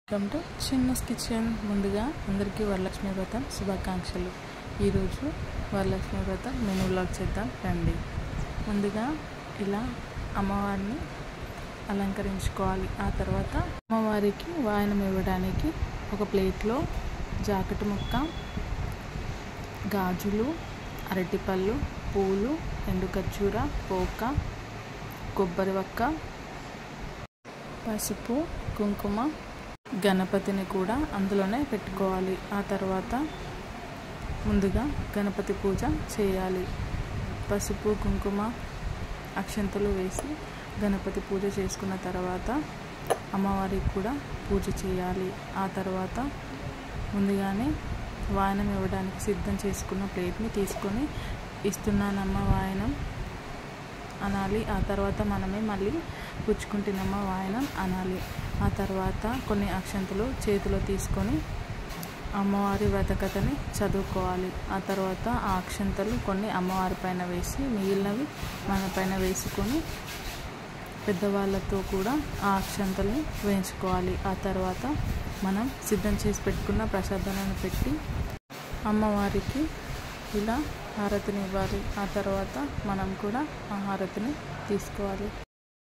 welcome to చిన్నస్ kitchen ముందుగా అందరికీ వరలక్ష్మి వ్రతం శుభాకాంక్షలు ఈరోజు వరలక్ష్మి వ్రతం మెనూ వ్లాగ్ చేద్దాం రండి ముందుగా ఇలా అమ్మవారిని అలంకరించుకోవాలి ఆ తర్వాత అమ్మవారికి వాయనం ఇవ్వడానికి ఒక ప్లేట్లో జాకెట్ ముక్క గాజులు అరటిపళ్ళు పూలు ఎండు ఖర్జూర పోక కొబ్బరి వక్క పసుపు కుంకుమ గణపతిని కూడా అందులోనే పెట్టుకోవాలి ఆ తర్వాత ముందుగా గణపతి పూజ చేయాలి పసుపు కుంకుమ అక్షంతలు వేసి గణపతి పూజ చేసుకున్న తర్వాత అమ్మవారికి కూడా పూజ చేయాలి ఆ తర్వాత ముందుగానే వాయనం ఇవ్వడానికి సిద్ధం చేసుకున్న ప్లేట్ని తీసుకొని ఇస్తున్నానమ్మ వాయనం అనాలి ఆ తర్వాత మనమే మళ్ళీ పుచ్చుకుంటున్నమ్మ వాయనం అనాలి ఆ తర్వాత కొన్ని అక్షంతలు చేతిలో తీసుకొని అమ్మవారి వ్రతకథని చదువుకోవాలి ఆ తర్వాత ఆ అక్షంతలు కొన్ని అమ్మవారి పైన వేసి మిగిలినవి మన పైన వేసుకొని పెద్దవాళ్ళతో కూడా ఆ అక్షంతల్ని వేయించుకోవాలి ఆ తర్వాత మనం సిద్ధం చేసి పెట్టుకున్న ప్రసాదాలను పెట్టి అమ్మవారికి ఇలా హారతిని ఇవ్వాలి ఆ తర్వాత మనం కూడా ఆ హారతిని తీసుకోవాలి